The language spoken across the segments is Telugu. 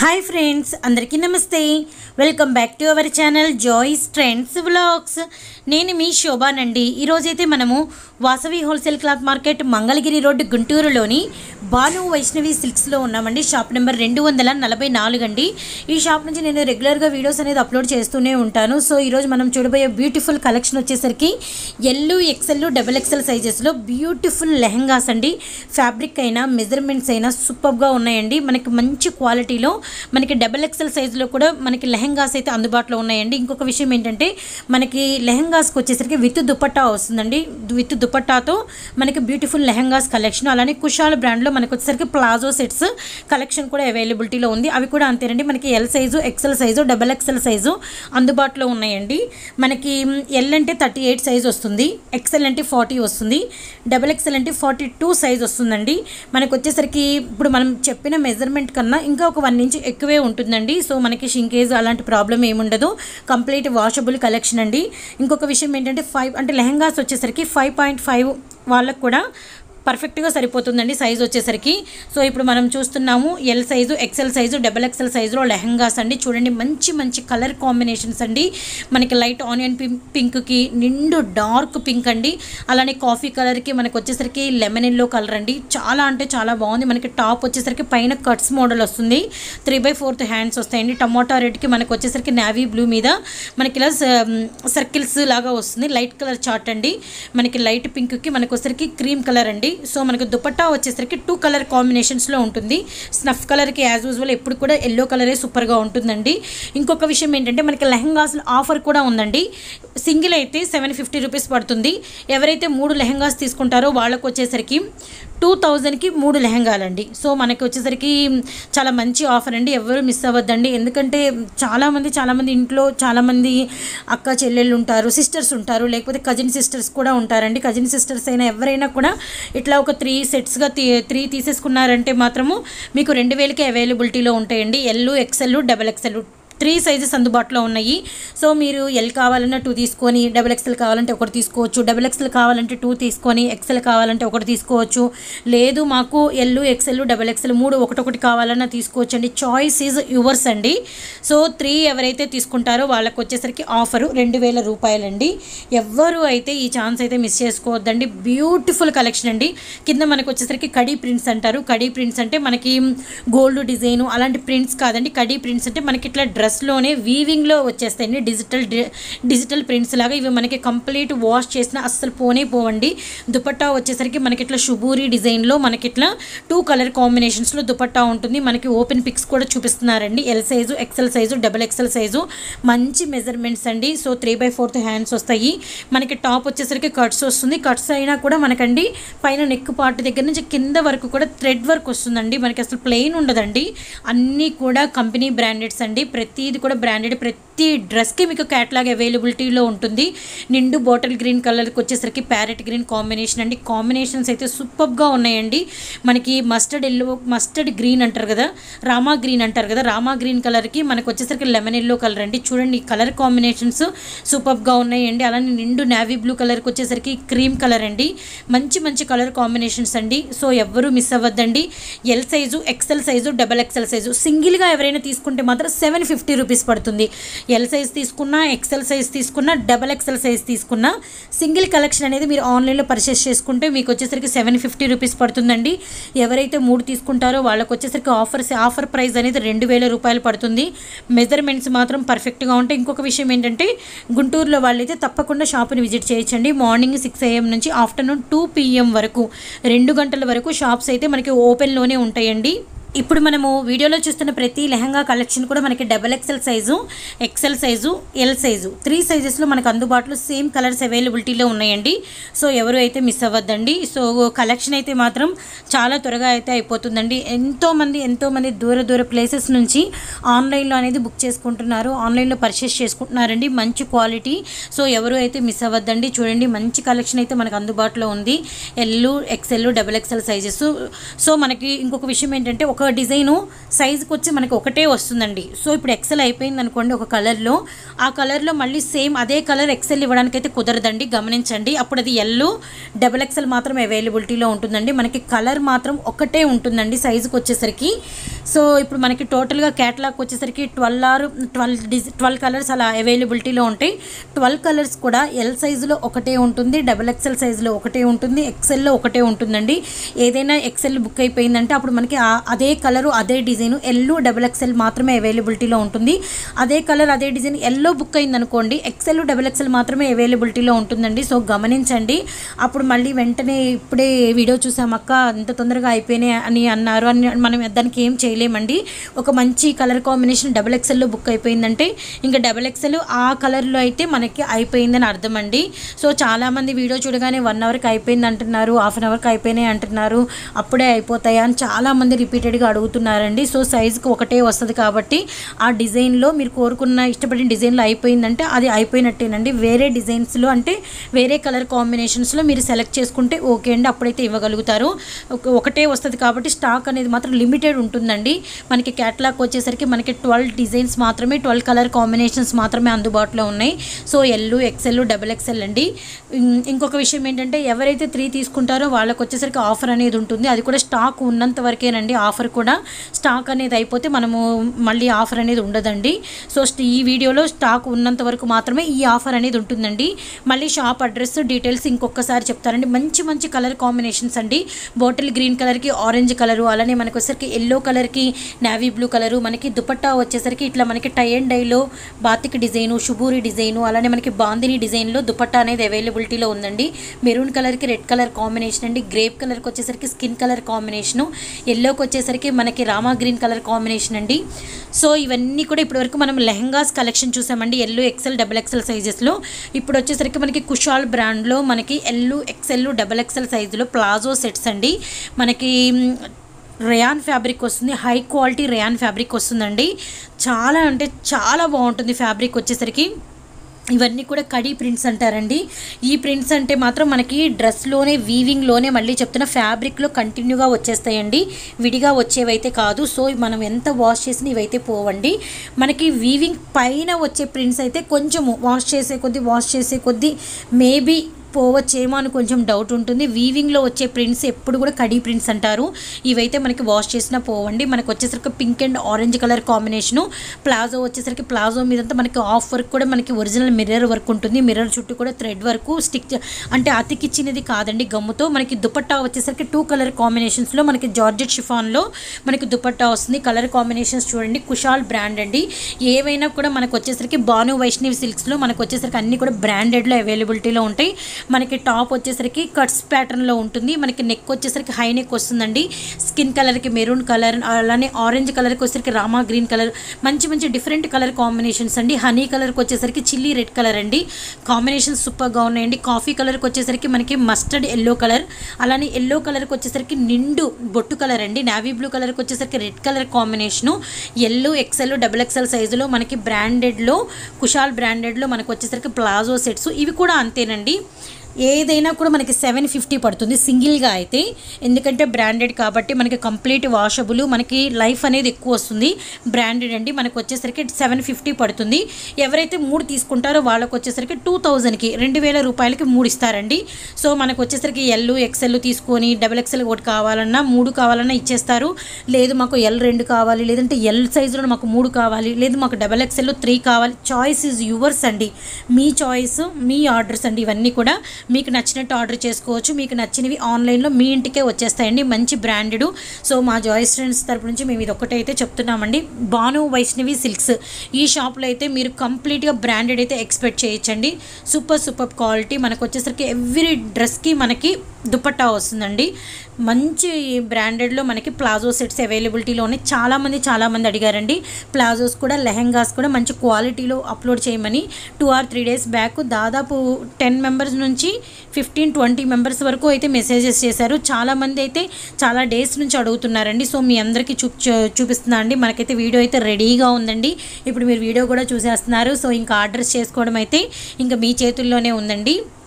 హాయ్ ఫ్రెండ్స్ అందరికీ నమస్తే welcome back to our channel Joys Trends vlogs నేను మీ శోభానండి ఈరోజైతే మనము Vasavi wholesale cloth market Mangalagiri road గుంటూరులోని భాను వైష్ణవి సిల్క్స్లో ఉన్నామండి షాప్ నెంబర్ రెండు వందల నలభై నాలుగు అండి ఈ షాప్ నుంచి నేను రెగ్యులర్గా వీడియోస్ అనేది అప్లోడ్ చేస్తూనే ఉంటాను సో ఈరోజు మనం చూడబోయే బ్యూటిఫుల్ కలెక్షన్ వచ్చేసరికి ఎల్లు ఎక్సెల్ డబుల్ ఎక్సెల్ సైజెస్లో బ్యూటిఫుల్ లెహంగాస్ అండి ఫ్యాబ్రిక్ అయినా మెజర్మెంట్స్ అయినా సూపర్గా ఉన్నాయండి మనకి మంచి క్వాలిటీలో మనకి డబల్ ఎక్సెల్ సైజులో కూడా మనకి లెహంగాస్ అయితే అందుబాటులో ఉన్నాయండి ఇంకొక విషయం ఏంటంటే మనకి లెహంగాస్కి వచ్చేసరికి విత్ దుపట్టా వస్తుందండి విత్ దుపట్టాతో మనకి బ్యూటిఫుల్ లెహంగాస్ కలెక్షన్ అలానే కుషాల్ బ్రాండ్లో మనకి వచ్చేసరికి ప్లాజో సెట్స్ కలెక్షన్ కూడా అవైలబిలిటీలో ఉంది అవి కూడా అంతేనండి మనకి L size XL size double XL size అందుబాటులో ఉన్నాయండి మనకి ఎల్ అంటే థర్టీ ఎయిట్ సైజ్ వస్తుంది ఎక్సెల్ అంటే ఫార్టీ వస్తుంది డబల్ ఎక్సెల్ అంటే ఫార్టీ టూ సైజ్ వస్తుందండి మనకు వచ్చేసరికి ఇప్పుడు మనం చెప్పిన మెజర్మెంట్ కన్నా ఇంకా ఒక వన్ ఇంచ్ ఎక్కువే ఉంటుందండి సో మనకి షింకేజ్ అలాంటి ప్రాబ్లం ఏముండదు కంప్లీట్ వాషబుల్ కలెక్షన్ అండి ఇంకొక విషయం ఏంటంటే ఫైవ్ అంటే లెహంగాస్ వచ్చేసరికి ఫైవ్ పాయింట్ ఫైవ్ వాళ్ళకు కూడా పర్ఫెక్ట్గా సరిపోతుందండి సైజ్ వచ్చేసరికి సో ఇప్పుడు మనం చూస్తున్నాము L size XL size double XL సైజులో లెహంగాస్ అండి చూడండి మంచి మంచి కలర్ కాంబినేషన్స్ అండి మనకి లైట్ ఆనియన్ పింక్కి నిండు డార్క్ పింక్ అండి అలానే కాఫీ కలర్కి మనకి వచ్చేసరికి లెమన్ ఎల్లో కలర్ అండి చాలా అంటే చాలా బాగుంది మనకి టాప్ వచ్చేసరికి పైన కట్స్ మోడల్ వస్తుంది త్రీ బై ఫోర్త్ హ్యాండ్స్ వస్తాయండి టమోటా రెడ్కి మనకి వచ్చేసరికి నావీ బ్లూ మీద మనకి ఇలా సర్కిల్స్ లాగా వస్తుంది లైట్ కలర్ చార్ట్ అండి మనకి లైట్ పింక్కి మనకి వచ్చేసరికి క్రీమ్ కలర్ అండి సో మనకి దుపట్టా వచ్చేసరికి టూ కలర్ కాంబినేషన్స్లో ఉంటుంది స్నఫ్ కలర్కి యాజ్ యూజువల్ ఎప్పుడు కూడా ఎల్లో కలరే సూపర్గా ఉంటుందండి ఇంకొక విషయం ఏంటంటే మనకి లెహంగాస్ ఆఫర్ కూడా ఉందండి సింగిల్ అయితే సెవెన్ ఫిఫ్టీ రూపీస్ పడుతుంది ఎవరైతే మూడు లెహంగాస్ తీసుకుంటారో వాళ్ళకు వచ్చేసరికి టూ థౌజండ్కి మూడు లెహంగాలండి సో మనకి వచ్చేసరికి చాలా మంచి ఆఫర్ అండి ఎవరు మిస్ అవ్వద్దండి ఎందుకంటే చాలామంది చాలామంది ఇంట్లో చాలామంది అక్క చెల్లెళ్ళు ఉంటారు సిస్టర్స్ ఉంటారు లేకపోతే కజిన్ సిస్టర్స్ కూడా ఉంటారండి కజిన్ సిస్టర్స్ అయినా ఎవరైనా కూడా ఇట్లా ఒక త్రీ సెట్స్గా తీ త్రీ తీసేసుకున్నారంటే మాత్రము మీకు రెండు వేలకి అవైలబిలిటీలో ఉంటాయండి L XL double XL three sizes అందుబాటులో ఉన్నాయి సో మీరు ఎల్ కావాలన్నా టూ తీసుకొని డబుల్ ఎక్స్ఎల్ కావాలంటే ఒకటి తీసుకోవచ్చు డబుల్ ఎక్స్ఎల్ కావాలంటే టూ తీసుకొని ఎక్సెల్ కావాలంటే ఒకటి తీసుకోవచ్చు లేదు మాకు ఎల్ ఎక్సెల్ డబుల్ ఎక్సెల్ మూడు ఒకటొకటి కావాలన్నా తీసుకోవచ్చు అండి చాయిస్ ఈజ్ యువర్స్ అండి సో త్రీ ఎవరైతే తీసుకుంటారో వాళ్ళకి వచ్చేసరికి ఆఫరు రెండు వేల రూపాయలండి ఎవ్వరు అయితే ఈ ఛాన్స్ అయితే మిస్ చేసుకోవద్దండి బ్యూటిఫుల్ కలెక్షన్ అండి కింద మనకు వచ్చేసరికి కడీ ప్రింట్స్ అంటారు కడీ ప్రింట్స్ అంటే మనకి గోల్డ్ డిజైన్ అలాంటి ప్రింట్స్ కాదండి కడీ ప్రింట్స్ అంటే మనకి ఇట్లా డ్రెస్లోనే వీవింగ్లో వచ్చేస్తాయండి డిజిటల్ డిజిటల్ ప్రింట్స్ లాగా ఇవి మనకి కంప్లీట్ వాష్ చేసిన అస్సలు పోనే పోవండి దుపట్టా వచ్చేసరికి మనకి ఇట్లా షుబూరి డిజైన్లో మనకి ఇట్లా టూ కలర్ కాంబినేషన్స్లో దుపట్టా ఉంటుంది మనకి ఓపెన్ పిక్స్ కూడా చూపిస్తున్నారండి L size XL size double XL size మంచి మెజర్మెంట్స్ అండి so three by fourth hands వస్తాయి మనకి టాప్ వచ్చేసరికి కట్స్ వస్తుంది కట్స్ అయినా కూడా మనకండి పైన నెక్ పార్ట్ దగ్గర నుంచి కింద వరకు కూడా థ్రెడ్ వర్క్ వస్తుందండి మనకి అసలు ప్లెయిన్ ఉండదండి అన్నీ కూడా కంపెనీ బ్రాండెడ్స్ అండి ప్రతిది కూడా బ్రాండెడ్ ప్రతి డ్రెస్కి మీకు క్యాట్లాగ్ అవైలబిలిటీలో ఉంటుంది నిండు బాటిల్ గ్రీన్ కలర్కి వచ్చేసరికి ప్యారెట్ గ్రీన్ కాంబినేషన్ అండి కాంబినేషన్స్ అయితే సూపర్గా ఉన్నాయండి మనకి మస్టర్డ్ ఎల్లో మస్టర్డ్ గ్రీన్ అంటారు కదా రామా గ్రీన్ అంటారు కదా రామా గ్రీన్ కలర్కి మనకు వచ్చేసరికి లెమన్ ఎల్లో కలర్ అండి చూడండి ఈ కలర్ కాంబినేషన్స్ సూపర్గా ఉన్నాయండి అలానే నిండు నావీ బ్లూ కలర్కి వచ్చేసరికి క్రీమ్ కలర్ అండి మంచి మంచి కలర్ కాంబినేషన్స్ అండి సో ఎవ్వరూ మిస్ అవ్వద్దండి L size XL size double XL size సింగిల్గా ఎవరైనా తీసుకుంటే మాత్రం సెవెన్ ఫిఫ్టీ రూపీస్ పడుతుంది ఎల్ సైజ్ తీసుకున్నా ఎక్సెల్ సైజ్ తీసుకున్నా డబల్ ఎక్సెల్ సైజ్ తీసుకున్నా సింగిల్ కలెక్షన్ అనేది మీరు ఆన్లైన్లో పర్చేస్ చేసుకుంటే మీకు వచ్చేసరికి సెవెన్ ఫిఫ్టీ రూపీస్ పడుతుందండి ఎవరైతే మూడు తీసుకుంటారో వాళ్ళకి వచ్చేసరికి ఆఫర్స్ ఆఫర్ ప్రైస్ అనేది రెండు వేల రూపాయలు పడుతుంది మెజర్మెంట్స్ మాత్రం పర్ఫెక్ట్గా ఉంటాయి ఇంకొక విషయం ఏంటంటే గుంటూరులో వాళ్ళైతే తప్పకుండా షాప్ని విజిట్ చేయొచ్చండి మార్నింగ్ సిక్స్ ఏఎం నుంచి ఆఫ్టర్నూన్ టూ పిఎం వరకు రెండు గంటల వరకు షాప్స్ అయితే మనకి ఓపెన్లోనే ఉంటాయండి ఇప్పుడు మనము వీడియోలో చూస్తున్న ప్రతి లెహంగా కలెక్షన్ కూడా మనకి double XL size XL size L size three సైజెస్లో మనకు అందుబాటులో సేమ్ కలర్స్ అవైలబిలిటీలో ఉన్నాయండి సో ఎవరు అయితే మిస్ అవ్వద్దండి సో కలెక్షన్ అయితే మాత్రం చాలా త్వరగా అయితే అయిపోతుందండి ఎంతోమంది ఎంతోమంది దూర దూర ప్లేసెస్ నుంచి ఆన్లైన్లో అనేది బుక్ చేసుకుంటున్నారు ఆన్లైన్లో పర్చేస్ చేసుకుంటున్నారండి మంచి క్వాలిటీ సో ఎవరు అయితే మిస్ అవ్వద్దండి చూడండి మంచి కలెక్షన్ అయితే మనకు అందుబాటులో ఉంది L XL double XL sizes so మనకి ఇంకొక విషయం ఏంటంటే ఒక ఒక డిజైను సైజుకి వచ్చి మనకి ఒకటే వస్తుందండి సో ఇప్పుడు ఎక్సెల్ అయిపోయింది అనుకోండి ఒక కలర్లో ఆ కలర్లో మళ్ళీ సేమ్ అదే కలర్ ఎక్సెల్ ఇవ్వడానికి అయితే కుదరదండి గమనించండి అప్పుడు అది ఎల్లో డబుల్ ఎక్సెల్ మాత్రం అవైలబిలిటీలో ఉంటుందండి మనకి కలర్ మాత్రం ఒకటే ఉంటుందండి సైజుకి వచ్చేసరికి సో ఇప్పుడు మనకి టోటల్గా క్యాటలాగ్ వచ్చేసరికి ట్వెల్వ్ ఆర్ ట్వెల్వ్ డిజ్ ట్వెల్వ్ కలర్స్ అలా అవైలబిలిటీలో ఉంటాయి ట్వెల్వ్ కలర్స్ కూడా ఎల్ సైజులో ఒకటే ఉంటుంది డబుల్ ఎక్సెల్ సైజులో ఒకటే ఉంటుంది ఎక్సెల్లో ఒకటే ఉంటుందండి ఏదైనా ఎక్సెల్ బుక్ అయిపోయిందంటే అప్పుడు మనకి ఆ- అదే కలరు అదే డిజైన్ ఎల్లో డబుల్ ఎక్సెల్ మాత్రమే అవైలబిలిటీలో ఉంటుంది అదే కలర్ అదే డిజైన్ ఎల్లో బుక్ అయింది అనుకోండి ఎక్సెల్ డబుల్ ఎక్సెల్ మాత్రమే అవైలబిలిటీలో ఉంటుందండి సో గమనించండి అప్పుడు మళ్ళీ వెంటనే ఇప్పుడే వీడియో చూసామక్క అంత తొందరగా అయిపోయినాయి అని అన్నారు అని మనం దానికి ఏం చేయలేమండి ఒక మంచి కలర్ కాంబినేషన్ డబుల్ ఎక్సెల్లో బుక్ అయిపోయిందంటే ఇంకా డబుల్ ఎక్సెల్ ఆ కలర్లో అయితే మనకి అయిపోయిందని అర్థం అండి సో చాలామంది వీడియో చూడగానే వన్ అవర్కి అయిపోయింది అంటున్నారు హాఫ్ అన్ అవర్కి అయిపోయినాయి అంటున్నారు అప్పుడే అయిపోతాయా అని చాలామంది రిపీటెడ్గా అడుగుతున్నారండి సో సైజుకి ఒకటే వస్తుంది కాబట్టి ఆ డిజైన్లో మీరు కోరుకున్న ఇష్టపడిన డిజైన్లో అయిపోయిందంటే అది అయిపోయినట్టేనండి వేరే డిజైన్స్లో అంటే వేరే కలర్ కాంబినేషన్స్లో మీరు సెలెక్ట్ చేసుకుంటే ఓకే అండి అప్పుడైతే ఇవ్వగలుగుతారు ఒక- ఒకటే వస్తుంది కాబట్టి స్టాక్ అనేది మాత్రం లిమిటెడ్ ఉంటుందండి మనకి క్యాటలాగ్ వచ్చేసరికి మనకి ట్వెల్వ్ డిజైన్స్ మాత్రమే ట్వెల్వ్ కలర్ కాంబినేషన్స్ మాత్రమే అందుబాటులో ఉన్నాయి so L XL double XL అండి ఇం- ఇంకొక విషయం ఏంటంటే ఎవరైతే త్రీ తీసుకుంటారో వాళ్ళకి వచ్చేసరికి ఆఫర్ అనేది ఉంటుంది అది కూడా స్టాక్ ఉన్నంత వరకేనండి ఆఫర్ కూడా స్టాక్ అనేది అయిపోతే మనము మళ్ళీ ఆఫర్ అనేది ఉండదండి సో స్ట్- ఈ వీడియోలో స్టాక్ ఉన్నంత వరకు మాత్రమే ఈ ఆఫర్ అనేది ఉంటుందండి మళ్ళీ షాప్ అడ్రస్ డీటెయిల్స్ ఇంకొకసారి చెప్తారండి మంచి మంచి కలర్ కాంబినేషన్స్ అండి బాటిల్ గ్రీన్ కలర్కి ఆరెంజ్ కలరు అలానే మనకి వచ్చేసరికి ఎల్లో కలర్కి నావీ బ్లూ కలరు మనకి దుపట్టా వచ్చేసరికి ఇట్లా మనకి టై అండ్ డైలో బాతిక్ డిజైను షుబూరి డిజైను అలానే మనకి బాందిని డిజైన్లో దుపట్టా అనేది అవైలబిలిటీలో ఉందండి మెరూన్ కలర్కి రెడ్ కలర్ కాంబినేషన్ అండి గ్రేప్ కలర్కి వచ్చేసరికి స్కిన్ కలర్ కాంబినేషను ఎల్లోకి వచ్చేసరికి మనకి రామా గ్రీన్ కలర్ కాంబినేషన్ అండి సో ఇవన్నీ కూడా ఇప్పటివరకు మనం లెహంగాస్ కలెక్షన్ చూసామండి ఎల్లు ఎక్సెల్ డబల్ ఎక్సెల్ సైజెస్లో ఇప్పుడు వచ్చేసరికి మనకి కుషాల్ బ్రాండ్లో మనకి ఎల్లు ఎక్సెల్ డబల్ ఎక్సెల్ సైజులో ప్లాజో సెట్స్ అండి మనకి మ్, రేయాన్ ఫ్యాబ్రిక్ వస్తుంది హై క్వాలిటీ రేయాన్ ఫ్యాబ్రిక్ వస్తుందండి చాలా అంటే చాలా బాగుంటుంది ఫ్యాబ్రిక్ వచ్చేసరికి ఇవన్నీ కూడా కడీ ప్రింట్స్ అంటారండి ఈ ప్రింట్స్ అంటే మాత్రం మనకి డ్రెస్లోనే వీవింగ్లోనే మళ్ళీ చెప్తున్న ఫ్యాబ్రిక్లో కంటిన్యూగా వచ్చేస్తాయండి విడిగా వచ్చేవైతే కాదు సో మనం ఎంత వాష్ చేసినా ఇవైతే పోవండి మనకి వీవింగ్ పైన వచ్చే ప్రింట్స్ అయితే కొంచెము వాష్ చేసే కొద్దీ వాష్ చేసే కొద్దీ మేబీ పోవచ్చేమో అని కొంచెం డౌట్ ఉంటుంది వీవింగ్లో వచ్చే ప్రింట్స్ ఎప్పుడు కూడా కడీ ప్రింట్స్ అంటారు ఇవైతే మనకి వాష్ చేసినా పోవండి మనకి వచ్చేసరికి pink and orange colour combination palazzo వచ్చేసరికి ప్లాజో మీదంతా మనకి ఆఫ్ వర్క్ కూడా మనకి ఒరిజినల్ మిర్రర్ వర్క్ ఉంటుంది మిర్రర్ చుట్టూ కూడా థ్రెడ్ వర్క్ స్టిక్ అంటే అతికిచ్చినది కాదండి గమ్ముతో మనకి దుపట్టా వచ్చేసరికి టూ కలర్ కాంబినేషన్స్లో మనకి జార్జెట్ షిఫాన్లో మనకి దుపట్టా వస్తుంది కలర్ కాంబినేషన్స్ చూడండి కుషాల్ బ్రాండ్ అండి ఏవైనా కూడా మనకు వచ్చేసరికి భాను వైష్ణవి సిల్క్స్లో మనకు వచ్చేసరికి అన్నీ కూడా బ్రాండెడ్లో అవైలబిలిటీలో ఉంటాయి మనకి టాప్ వచ్చేసరికి కట్స్ ప్యాటర్న్లో ఉంటుంది మనకి నెక్ వచ్చేసరికి హై నెక్ వస్తుందండి స్కిన్ కలర్కి మెరూన్ కలర్ అలానే ఆరెంజ్ కలర్కి వచ్చేసరికి రామా గ్రీన్ కలర్ మంచి మంచి డిఫరెంట్ కలర్ కాంబినేషన్స్ అండి హనీ కలర్కి వచ్చేసరికి చిల్లీ రెడ్ కలర్ అండి కాంబినేషన్స్ సూపర్గా ఉన్నాయండి కాఫీ కలర్కి వచ్చేసరికి మనకి మస్టర్డ్ ఎల్లో కలర్ అలానే ఎల్లో కలర్కి వచ్చేసరికి నిండు బొట్టు కలర్ అండి నావీ బ్లూ కలర్కి వచ్చేసరికి red colour combination L XL double XL సైజులో మనకి బ్రాండెడ్లో కుషాల్ బ్రాండెడ్లో మనకు వచ్చేసరికి ప్లాజో సెట్స్ ఇవి కూడా అంతేనండి ఏదైనా కూడా మనకి సెవెన్ ఫిఫ్టీ పడుతుంది సింగిల్గా అయితే ఎందుకంటే బ్రాండెడ్ కాబట్టి మనకి కంప్లీట్ వాషబుల్ మనకి లైఫ్ అనేది ఎక్కువ వస్తుంది బ్రాండెడ్ అండి మనకు వచ్చేసరికి సెవెన్ ఫిఫ్టీ పడుతుంది ఎవరైతే మూడు తీసుకుంటారో వాళ్ళకి వచ్చేసరికి టూ థౌజండ్కి రెండు వేల రూపాయలకి మూడు ఇస్తారండి సో మనకు వచ్చేసరికి ఎల్ ఎక్సెల్ తీసుకొని డబల్ ఎక్సెల్ ఒకటి కావాలన్నా మూడు కావాలన్నా ఇచ్చేస్తారు లేదు మాకు ఎల్ రెండు కావాలి లేదంటే ఎల్ సైజులో మాకు మూడు కావాలి లేదు మాకు డబల్ ఎక్సెల్ త్రీ కావాలి చాయిస్ ఈజ్ యువర్స్ అండి మీ చాయిస్ మీ ఆర్డర్స్ అండి ఇవన్నీ కూడా మీకు నచ్చినట్టు ఆర్డర్ చేసుకోవచ్చు మీకు నచ్చినవి ఆన్లైన్లో మీ ఇంటికే వచ్చేస్తాయండి మంచి బ్రాండెడ్ సో మా జాయిస్ ఫ్రెండ్స్ తరపు నుంచి మేము ఇది ఒకటైతే చెప్తున్నామండి భాను వైష్ణవి సిల్క్స్ ఈ షాప్లో అయితే మీరు కంప్లీట్గా బ్రాండెడ్ అయితే ఎక్స్పెక్ట్ చేయొచ్చండి సూపర్ సూపర్ క్వాలిటీ మనకు వచ్చేసరికి ఎవ్రీ డ్రెస్కి మనకి దుపట్టా వస్తుందండి మంచి బ్రాండెడ్లో మనకి ప్లాజో సెట్స్ అవైలబిలిటీలో ఉన్నాయి చాలామంది చాలామంది అడిగారండి ప్లాజోస్ కూడా లెహెంగాస్ కూడా మంచి క్వాలిటీలో అప్లోడ్ చేయమని two or three days back దాదాపు టెన్ మెంబర్స్ నుంచి ఫిఫ్టీన్ ట్వంటీ మెంబర్స్ వరకు అయితే మెసేజెస్ చేశారు చాలామంది అయితే చాలా డేస్ నుంచి అడుగుతున్నారండి సో మీ అందరికీ చూ చూపిస్తున్నా అండి మనకైతే వీడియో అయితే రెడీగా ఉందండి ఇప్పుడు మీరు వీడియో కూడా చూసేస్తున్నారు సో ఇంకా ఆర్డర్స్ చేసుకోవడం అయితే ఇంకా మీ చేతుల్లోనే ఉందండి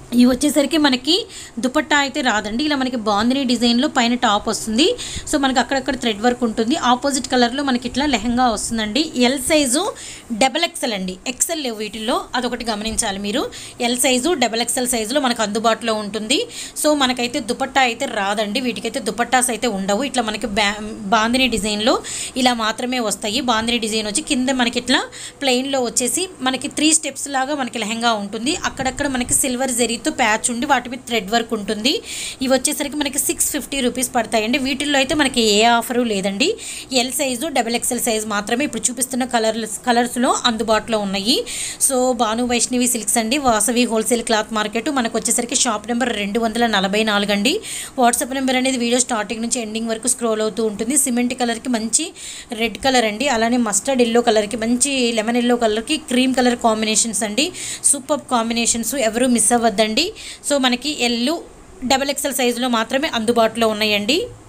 ఇవి వచ్చేసరికి మనకి దుపట్టా అయితే రాదండి ఇలా మనకి బాందిని డిజైన్లో పైన టాప్ వస్తుంది సో మనకి అక్కడక్కడ థ్రెడ్ వర్క్ ఉంటుంది ఆపోజిట్ కలర్లో మనకి ఇట్లా లెహంగా వస్తుందండి ఎల్ సైజు డబల్ ఎక్సెల్ అండి ఎక్సెల్ లేవు వీటిల్లో అదొకటి గమనించాలి మీరు ఎల్ సైజు డబల్ ఎక్సెల్ సైజులో మనకు అందుబాటులో ఉంటుంది సో మనకైతే దుపట్టా అయితే రాదండి వీటికైతే దుపట్టాస్ అయితే ఉండవు ఇట్లా మనకి బ్యా బాందిని డిజైన్లో ఇలా మాత్రమే వస్తాయి బాందిని డిజైన్ వచ్చి కింద మనకి ఇట్లా ప్లెయిన్లో వచ్చేసి మనకి త్రీ స్టెప్స్ లాగా మనకి లెహంగా ఉంటుంది అక్కడక్కడ మనకి సిల్వర్ జరీతో ప్యాచ్ ఉండి వాటి మీద థ్రెడ్ వర్క్ ఉంటుంది ఇవి వచ్చేసరికి మనకి సిక్స్ ఫిఫ్టీ రూపీస్ పడతాయండి వీటిల్లో అయితే మనకి ఏ ఆఫరు లేదండి L size double XL size మాత్రమే ఇప్పుడు చూపిస్తున్న కలర్స్ కలర్స్లో అందుబాటులో ఉన్నాయి సో భాను వైష్ణవి సిల్క్స్ అండి వాసవి హోల్సేల్ క్లాత్ మార్కెట్ మనకు వచ్చేసరికి షాప్ నెంబర్ రెండు వందల నలభై నాలుగు అండి వాట్సాప్ నెంబర్ అనేది వీడియో స్టార్టింగ్ నుంచి ఎండింగ్ వరకు స్క్రోల్ అవుతూ ఉంటుంది సిమెంట్ కలర్కి మంచి రెడ్ కలర్ అండి అలానే మస్టర్డ్ ఎల్లో కలర్కి మంచి లెమన్ ఎల్లో కలర్కి క్రీమ్ కలర్ కాంబినేషన్స్ అండి సూపర్ కాంబినేషన్స్ ఎవరు మిస్ అవ్వద్దండి సో మనకి ఎల్లు డబల్ ఎక్సెల్ సైజులో మాత్రమే అందుబాటులో ఉన్నాయండి